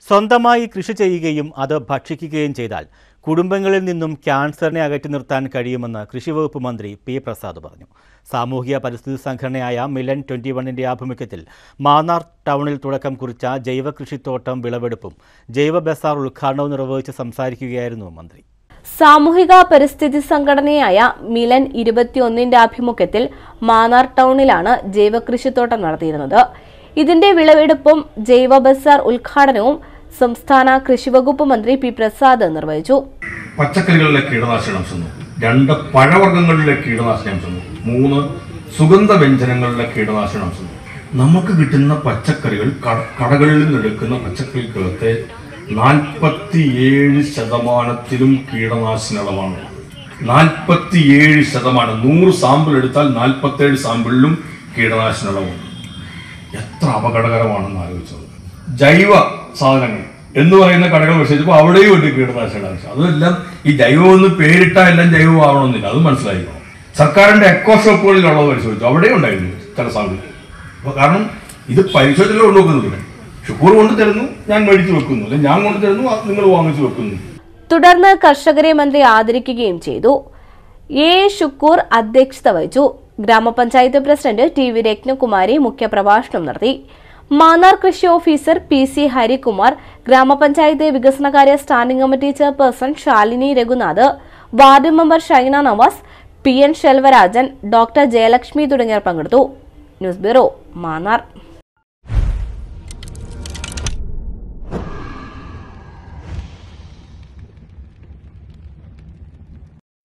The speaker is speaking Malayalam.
സ്വന്തമായി കൃഷി ചെയ്യുകയും അത് ഭക്ഷിക്കുകയും ചെയ്താൽ കുടുംബങ്ങളിൽ നിന്നും ക്യാൻസറിനെ അകറ്റി നിർത്താൻ കഴിയുമെന്ന് കൃഷിവകുപ്പ് മന്ത്രി പി പ്രസാദ് പറഞ്ഞു സാമൂഹിക പരിസ്ഥിതി സംഘടനയായ മിലൻ ട്വൻ്റി വണ്ണിൻ്റെ ആഭിമുഖ്യത്തിൽ മാന്നാർ ടൗണിൽ തുടക്കം കുറിച്ച ജൈവ കൃഷിത്തോട്ടം വിളവെടുപ്പും ജൈവ ബസാർ ഉദ്ഘാടനവും നിർവഹിച്ച് സംസാരിക്കുകയായിരുന്നു മന്ത്രി സാമൂഹിക പരിസ്ഥിതി സംഘടനയായ മിലൻ ഇരുപത്തിയൊന്നിന്റെ ആഭിമുഖ്യത്തിൽ മാന്നാർ ടൗണിലാണ് ജൈവകൃഷിത്തോട്ടം നടത്തിയിരുന്നത് ഇതിന്റെ വിളവെടുപ്പും ജൈവ ബസാർ ഉദ്ഘാടനവും സംസ്ഥാന കൃഷിവകുപ്പ് മന്ത്രി പി പ്രസാദ് നിർവഹിച്ചു പച്ചക്കറികളിലെ കീടനാശിനാംശം നോക്കും രണ്ട് പഴവർഗ്ഗങ്ങളിലെ കീടനാശിനാംശം നോക്കും മൂന്ന് സുഗന്ധ വ്യഞ്ജനങ്ങളിലെ കീടനാശിനാംശം നോക്കും നമുക്ക് കിട്ടുന്ന പച്ചക്കറികൾ കട- കടകളിൽ നിന്ന് എടുക്കുന്ന പച്ചക്കറികൾക്ക് നാൽപ്പത്തിയേഴ് ശതമാനത്തിലും കീടനാശിനികളമാണ് നാൽപ്പത്തിയേഴ് ശതമാനം നൂറ് സാമ്പിൾ എടുത്താൽ നാൽപ്പത്തേഴ് സാമ്പിളിലും കീടനാശിനികളമുണ്ട് എത്ര അപകടകരമാണെന്ന് ആലോചിച്ചത് ജൈവ സാധനങ്ങൾ എന്ന് പറയുന്ന കടകൾ വിഷയിച്ചപ്പോൾ അവിടെയും ഉണ്ട് കീടനാശിനികൾ ആവശ്യം അതെല്ലാം ഈ ജൈവം എന്ന് പേരിട്ടാൽ എല്ലാം ജൈവമാവണമെന്നില്ല അത് മനസ്സിലായിക്കോ സർക്കാരിന്റെ എക്കോ ഷോപ്പുകളിലുള്ളത് പരിശോധിച്ചു അവിടെയും ഉണ്ടായിരുന്നു ചില സാധനങ്ങൾ അപ്പൊ കാരണം ഇത് പരിശോധന കൊണ്ടുവെക്കുന്നില്ല ഷുക്കൂർ കൊണ്ട് തരുന്നു ഞാൻ മേടിച്ച് വെക്കുന്നു അല്ലെങ്കിൽ ഞാൻ കൊണ്ട് തരുന്നു അത് നിങ്ങൾ വാങ്ങിച്ചു വെക്കുന്നു തുടർന്ന് കർഷകരെ മന്ത്രി ആദരിക്കുകയും ചെയ്തു എ ഷുക്കൂർ അധ്യക്ഷത വഹിച്ചു ഗ്രാമപഞ്ചായത്ത് പ്രസിഡന്റ് ടി വി രത്നകുമാരി മുഖ്യപ്രഭാഷണം നടത്തി മാന്നാർ കൃഷി ഓഫീസർ പി സി ഹരികുമാർ ഗ്രാമപഞ്ചായത്ത് വികസനകാര്യ standing committee chairperson Shalini Raghunath ward member Shaina Navas P N Selvarajan doctor Jayalakshmi തുടങ്ങിയവർ പങ്കെടുത്തു ന്യൂസ് ബ്യൂറോ മാന്നാർ